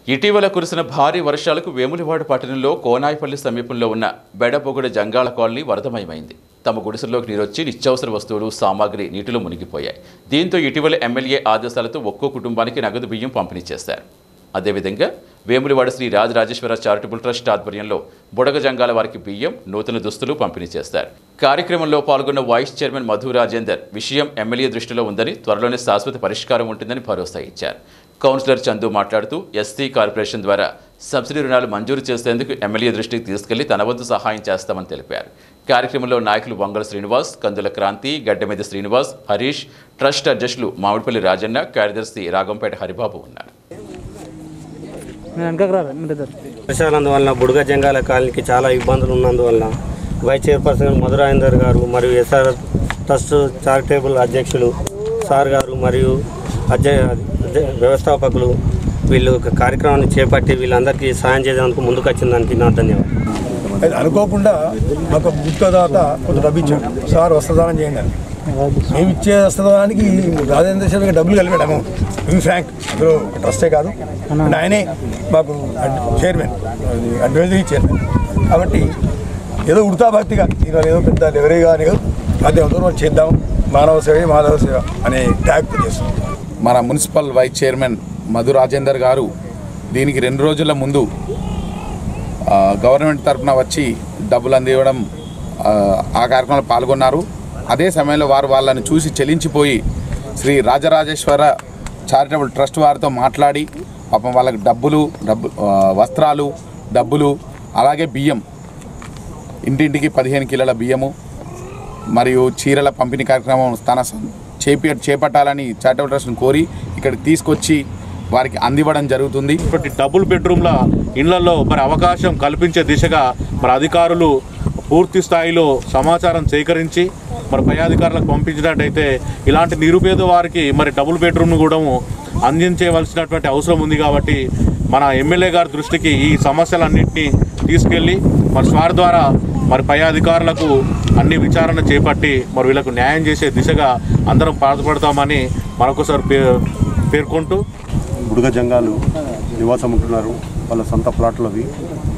ఇటీవల కురిసిన భారీ వర్షాలకు వేములవాడ పట్టణంలో కోనాయిపల్లి సమీపంలో ఉన్న బెడపొగుడ జంగాళ కాలనీ వరదమయమైంది తమ గుడిసెల్లోకి నీరొచ్చి నిత్యావసర వస్తువులు సామాగ్రి నీటిలో మునిగిపోయాయి దీంతో ఇటీవల ఎమ్మెల్యే ఆదేశాలతో ఒక్కో కుటుంబానికి నగదు బియ్యం పంపిణీ చేశారు అదేవిధంగా వేములవాడ శ్రీ రాజరాజేశ్వర చారిటబుల్ ట్రస్ట్ ఆధ్వర్యంలో బుడగ జంగాల వారికి బియ్యం నూతన దుస్తులు పంపిణీ చేస్తారు కార్యక్రమంలో పాల్గొన్న వైస్ చైర్మన్ మధు రాజేందర్ విషయం ఎమ్మెల్యే దృష్టిలో ఉందని త్వరలోనే శాశ్వత పరిష్కారం ఉంటుందని భరోసా ఇచ్చారు కౌన్సిలర్ చందు మాట్లాడుతూ ఎస్సీ కార్పొరేషన్ ద్వారా సబ్సిడీ రుణాలు మంజూరు చేసేందుకు ఎమ్మెల్యే దృష్టికి తీసుకెళ్లి తన వంతు సహాయం చేస్తామని తెలిపారు కార్యక్రమంలో నాయకులు వంగల శ్రీనివాస్ కందుల క్రాంతి గడ్డమీద శ్రీనివాస్ హరీష్ ట్రస్ట్ అధ్యక్షులు మామిడిపల్లి రాజన్న కార్యదర్శి రాగంపేట హరిబాబు ఉన్నారు నేను వెనకకు రారా మీరు ఇద్దరు వర్షాలందువలన బుడగ జంగాల కాలనీకి చాలా ఇబ్బందులు ఉన్నందువలన వైస్ చైర్పర్సన్ మధురాజేందర్ గారు మరియు ఎస్ఆర్ ట్రస్ట్ చారిటబుల్ అధ్యక్షులు సార్ గారు మరియు అధ్య అధ్య- వ్యవస్థాపకులు వీళ్ళు ఒక కార్యక్రమాన్ని చేపట్టి వీళ్ళందరికీ సాయం చేసేందుకు ముందుకు వచ్చిన దానికి నా ధన్యవాదాలు అది అనుకోకుండా మాకు గుర్తుదాత కొంత డబ్బు ఇచ్చాడు సార్ వస్త్రదానం చేయండి అని మేము ఇచ్చే వస్త్రదానానికి రాజేంద్ర శర్మ డబ్బులు కలిపాడు ఇన్ ఫ్రాంక్ అందులో ఒక ట్రస్టే కాదు అండ్ ఆయనే మాకు అడ్- చైర్మన్ అది అడ్వైజరీ చైర్మన్ కాబట్టి ఏదో ఉడతా భక్తిగా దీనివల్ల ఏదో పెద్ద లెవరీ కానీ కాదు సాధ్యమంతో మనం చేద్దాం మానవ సేవ మాధవ సేవ అనే ట్యాగ్తో చేస్తాం మన municipal vice chairman Madhu Rajender garu దీనికి రెండు రోజుల ముందు ఆ, గవర్నమెంట్ తరఫున వచ్చి డబ్బులు అందివ్వడం ఆ, ఆ కార్యక్రమంలో పాల్గొన్నారు అదే సమయంలో వారు వాళ్ళని చూసి చెలించిపోయి శ్రీ రాజరాజేశ్వర చారిటబుల్ ట్రస్ట్ వారితో మాట్లాడి పాపం వాళ్ళకి డబ్బులు డబ్బు ఆ, వస్త్రాలు డబ్బులు అలాగే బియ్యం ఇంటింటికి పదిహేను కిలోల బియ్యము మరియు చీరల పంపిణీ కార్యక్రమం తన సొం- చేపి చేపట్టాలని చారిటబుల్ ట్రస్ట్ను కోరి ఇక్కడికి తీసుకొచ్చి వారికి అందివ్వడం జరుగుతుంది ఇప్పటి డబుల్ బెడ్రూమ్ల ఇళ్లలో మరి అవకాశం కల్పించే దిశగా మరి అధికారులు పూర్తి స్థాయిలో సమాచారం సేకరించి మరి పై అధికారులకు పంపించినట్టయితే ఇలాంటి నిరుపేద వారికి మరి డబుల్ బెడ్రూమ్ను కూడా అందించవలసినటువంటి అవసరం ఉంది కాబట్టి మన ఎమ్మెల్యే గారి దృష్టికి ఈ సమస్యలన్నింటినీ తీసుకెళ్ళి మరి స్వార్ ద్వారా మరి పై అధికారులకు అన్ని విచారణ చేపట్టి మరి వీళ్ళకు న్యాయం చేసే దిశగా అందరం పాటుపడతామని మరొకసారి పే పేర్కొంటూ బుడగ జంగాలు నివాసం ఉంటున్నారు వాళ్ళ సొంత ప్లాట్లు అవి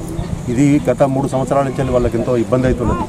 ఇది గత మూడు సంవత్సరాల నుంచి వాళ్ళకి ఎంతో ఇబ్బంది అవుతున్నది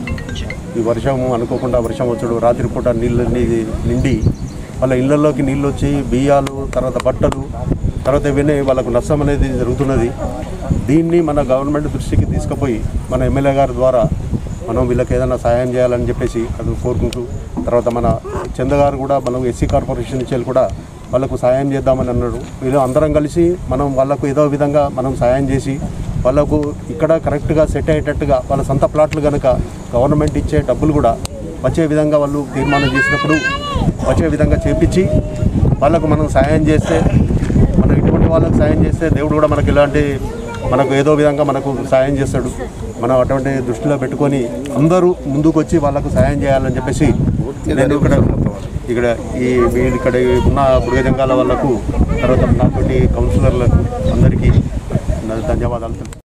ఈ వర్షం అనుకోకుండా వర్షం వచ్చాడు రాత్రిపూట నీళ్ళు నిండి వాళ్ళ ఇళ్ళల్లోకి నీళ్ళు వచ్చి బియ్యాలు తర్వాత బట్టలు తర్వాత ఇవన్నీ వాళ్ళకు నష్టం అనేది జరుగుతున్నది దీన్ని మన గవర్నమెంట్ దృష్టికి తీసుకుపోయి మన ఎమ్మెల్యే గారి ద్వారా మనం వీళ్ళకి ఏదైనా సాయం చేయాలని చెప్పేసి అది కోరుకుంటూ తర్వాత మన చందగారు కూడా మనం ఎస్సీ కార్పొరేషన్ నుంచి కూడా వాళ్ళకు సాయం చేద్దామని అన్నాడు వీళ్ళు అందరం కలిసి మనం వాళ్ళకు ఏదో విధంగా మనం సాయం చేసి వాళ్ళకు ఇక్కడ కరెక్ట్గా సెట్ అయ్యేటట్టుగా వాళ్ళ సొంత ప్లాట్లు కనుక గవర్నమెంట్ ఇచ్చే డబ్బులు కూడా వచ్చే విధంగా వాళ్ళు తీర్మానం చేసినప్పుడు వచ్చే విధంగా చేపించి వాళ్ళకు మనం సాయం చేస్తే మనం ఇటువంటి వాళ్ళకు సాయం చేస్తే దేవుడు కూడా మనకి ఇలాంటి మనకు ఏదో విధంగా మనకు సాయం చేస్తాడు మనం అటువంటి దృష్టిలో పెట్టుకొని అందరూ ముందుకు వచ్చి వాళ్ళకు సాయం చేయాలని చెప్పేసి నేను ఇక్కడ ఇక్కడ ఈ వీళ్ళు ఇక్కడ ఉన్న బుడగజంగాల వాళ్ళకు తర్వాత నాతోటి కౌన్సిలర్లకు అందరికీ నా ధన్యవాదాలు తెలుపు